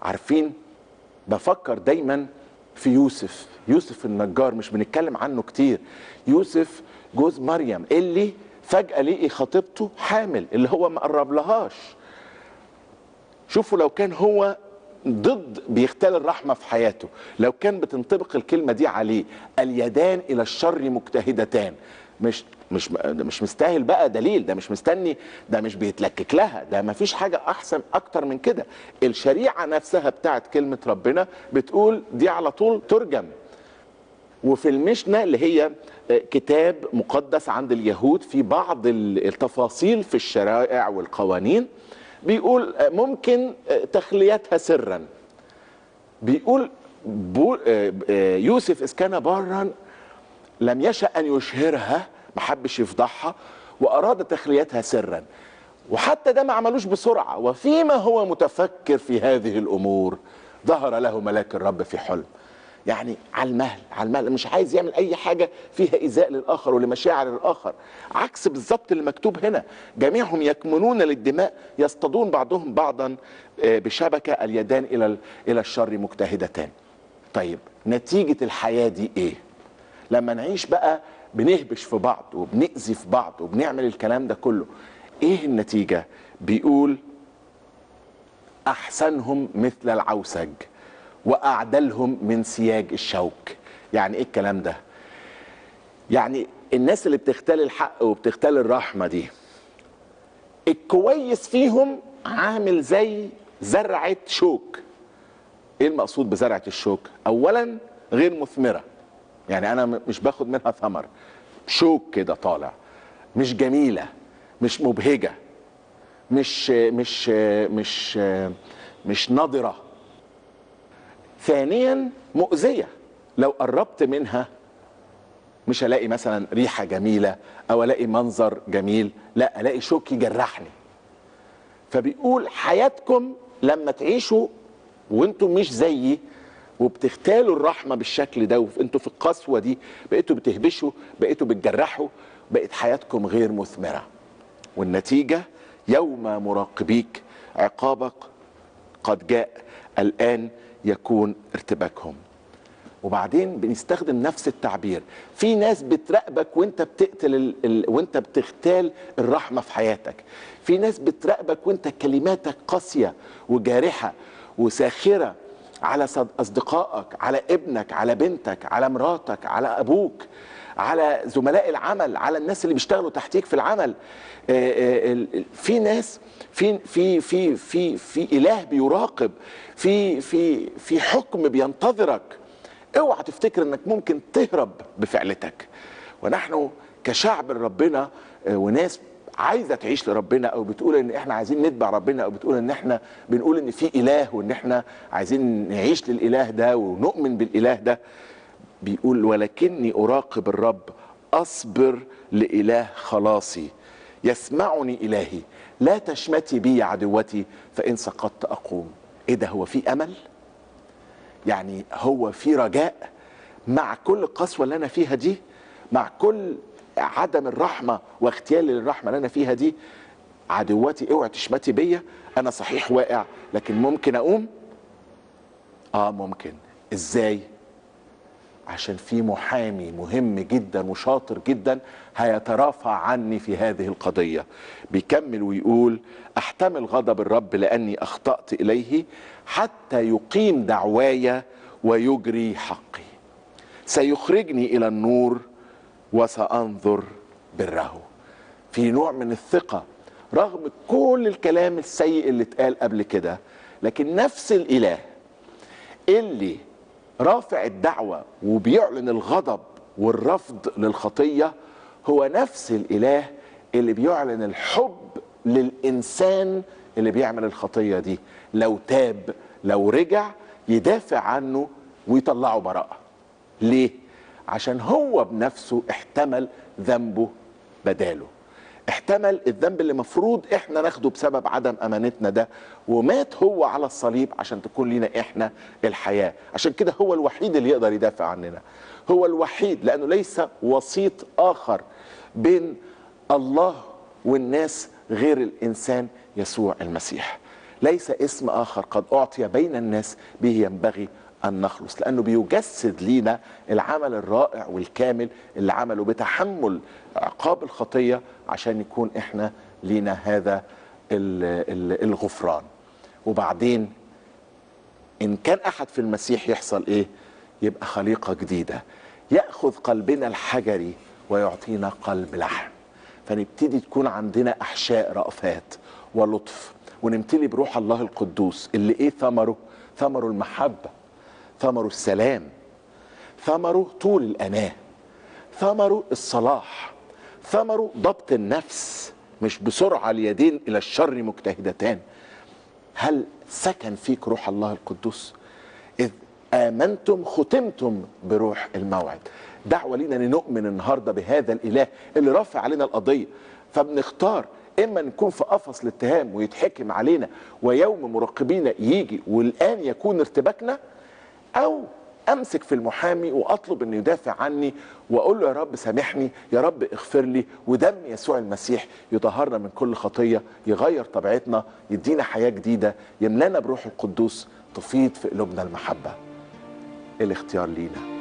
عارفين بفكر دايما في يوسف يوسف النجار مش بنتكلم عنه كتير يوسف جوز مريم اللي فجأة لقي خطيبته حامل اللي هو ما قرب لهاش شوفوا لو كان هو ضد بيختال الرحمة في حياته لو كان بتنطبق الكلمة دي عليه اليدان إلى الشر مجتهدتان مش مش مش مستاهل بقى دليل ده مش مستني ده مش بيتلكك لها ده ما فيش حاجة أحسن أكتر من كده الشريعة نفسها بتاعت كلمة ربنا بتقول دي على طول ترجم وفي المشنة اللي هي كتاب مقدس عند اليهود في بعض التفاصيل في الشرائع والقوانين بيقول ممكن تخليتها سرا بيقول بو يوسف إذ كان برا لم يشأ أن يشهرها ما حبش يفضحها وأراد تخليتها سرا وحتى ده ما عملوش بسرعة وفيما هو متفكر في هذه الأمور ظهر له ملاك الرب في حلم يعني على المهل على المهل مش عايز يعمل اي حاجه فيها ايذاء للاخر ولمشاعر الاخر عكس بالظبط اللي مكتوب هنا جميعهم يكمنون للدماء يصطادون بعضهم بعضا بشبكه اليدان الى الى الشر مجتهدتان طيب نتيجه الحياه دي ايه لما نعيش بقى بنهبش في بعض وبنأذي في بعض وبنعمل الكلام ده كله ايه النتيجه بيقول احسنهم مثل العوسج واعدلهم من سياج الشوك يعني ايه الكلام ده يعني الناس اللي بتختال الحق وبتختال الرحمه دي الكويس فيهم عامل زي زرعه شوك ايه المقصود بزرعه الشوك اولا غير مثمره يعني انا مش باخد منها ثمر شوك كده طالع مش جميله مش مبهجه مش مش مش مش نضره ثانيا مؤذيه لو قربت منها مش الاقي مثلا ريحه جميله او الاقي منظر جميل لا الاقي شوك يجرحني فبيقول حياتكم لما تعيشوا وانتم مش زيي وبتختالوا الرحمه بالشكل ده وانتوا في القسوه دي بقيتوا بتهبشوا بقيتوا بتجرحوا بقت حياتكم غير مثمره والنتيجه يوم مراقبيك عقابك قد جاء الان يكون ارتباكهم وبعدين بنستخدم نفس التعبير في ناس بتراقبك وانت بتقتل ال... ال... وانت بتختال الرحمه في حياتك في ناس بتراقبك وانت كلماتك قاسيه وجارحه وساخره على صد... اصدقائك على ابنك على بنتك على مراتك على ابوك على زملاء العمل على الناس اللي بيشتغلوا تحتيك في العمل في ناس في في في في في اله بيراقب في في في حكم بينتظرك اوعى تفتكر انك ممكن تهرب بفعلتك ونحن كشعب ربنا وناس عايزه تعيش لربنا او بتقول ان احنا عايزين نتبع ربنا او بتقول ان احنا بنقول ان في اله وان احنا عايزين نعيش للاله ده ونؤمن بالاله ده بيقول ولكني اراقب الرب اصبر لاله خلاصي يسمعني الهي لا تشمتي بي عدوتي فان سقطت اقوم ايه ده هو في امل يعني هو في رجاء مع كل القسوه اللي انا فيها دي مع كل عدم الرحمه واغتيالي للرحمه اللي انا فيها دي عدواتي اوعي تشمتي بيا انا صحيح واقع لكن ممكن اقوم اه ممكن ازاي عشان في محامي مهم جدا وشاطر جدا هيترافع عني في هذه القضية بيكمل ويقول احتمل غضب الرب لأني أخطأت إليه حتى يقيم دعواي ويجري حقي سيخرجني إلى النور وسأنظر بره في نوع من الثقة رغم كل الكلام السيء اللي اتقال قبل كده لكن نفس الإله اللي رافع الدعوة وبيعلن الغضب والرفض للخطية هو نفس الإله اللي بيعلن الحب للإنسان اللي بيعمل الخطية دي لو تاب لو رجع يدافع عنه ويطلعه براءة ليه؟ عشان هو بنفسه احتمل ذنبه بداله احتمل الذنب اللي مفروض احنا ناخده بسبب عدم امانتنا ده ومات هو على الصليب عشان تكون لنا احنا الحياه عشان كده هو الوحيد اللي يقدر يدافع عننا هو الوحيد لانه ليس وسيط اخر بين الله والناس غير الانسان يسوع المسيح ليس اسم اخر قد اعطي بين الناس به ينبغي ان نخلص لانه بيجسد لينا العمل الرائع والكامل اللي عمله بتحمل عقاب الخطيه عشان يكون احنا لينا هذا ال- ال- الغفران وبعدين ان كان احد في المسيح يحصل ايه يبقى خليقه جديده ياخذ قلبنا الحجري ويعطينا قلب لحم فنبتدي تكون عندنا احشاء رأفات ولطف ونمتلي بروح الله القدوس اللي ايه ثمره ثمره المحبه ثمره السلام ثمره طول الاناه ثمره الصلاح ثمره ضبط النفس مش بسرعه اليدين الى الشر مجتهدتان هل سكن فيك روح الله القدوس إذ آمنتم ختمتم بروح الموعد دعوة لينا أن نؤمن النهاردة بهذا الإله اللي رافع علينا القضية فبنختار إما نكون في قفص الاتهام ويتحكم علينا ويوم مراقبينا يجي والآن يكون ارتباكنا أو امسك في المحامي واطلب انه يدافع عني واقول له يا رب سامحني يا رب اغفر لي ودم يسوع المسيح يطهرنا من كل خطيه يغير طبيعتنا يدينا حياه جديده يملانا بروح القدوس تفيض في قلوبنا المحبه الاختيار لينا